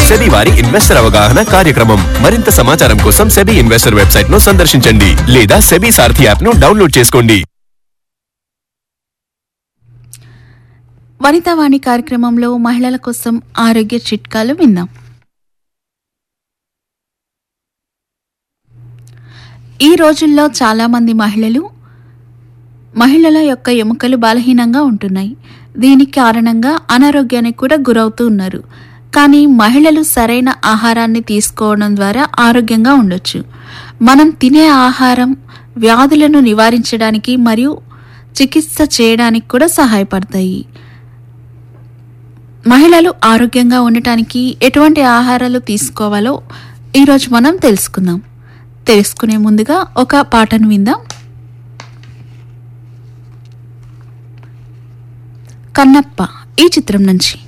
SEBI వారి investor అవగాహన కార్యక్రమం మరింత సమాచారం కోసం సెబీ ఇన్వెస్టర్ వెబ్సైట్ ను సందర్శించండి లేదా సెబీ సారథి యాప్ ను డౌన్లోడ్ చేసుకోండి వనితావాణి కార్యక్రమంలో మహిళల కోసం ఆరోగ్య చిట్కాలు విందాం ఈ రోజుల్లో చాలామంది మహిళలు మహిళల యొక్క ఎముకలు బలహీనంగా ఉంటున్నాయి దీనికి కారణంగా అనారోగ్యానికి కూడా గురవుతూ ఉన్నారు కానీ మహిళలు సరైన ఆహారాన్ని తీసుకోవడం ద్వారా ఆరోగ్యంగా ఉండొచ్చు మనం తినే ఆహారం వ్యాధులను నివారించడానికి మరియు చికిత్స చేయడానికి కూడా సహాయపడతాయి మహిళలు ఆరోగ్యంగా ఉండటానికి ఎటువంటి ఆహారాలు తీసుకోవాలో ఈరోజు మనం తెలుసుకుందాం తెలుసుకునే ముందుగా ఒక పాటను విందాం కన్నప్ప ఈ చిత్రం నుంచి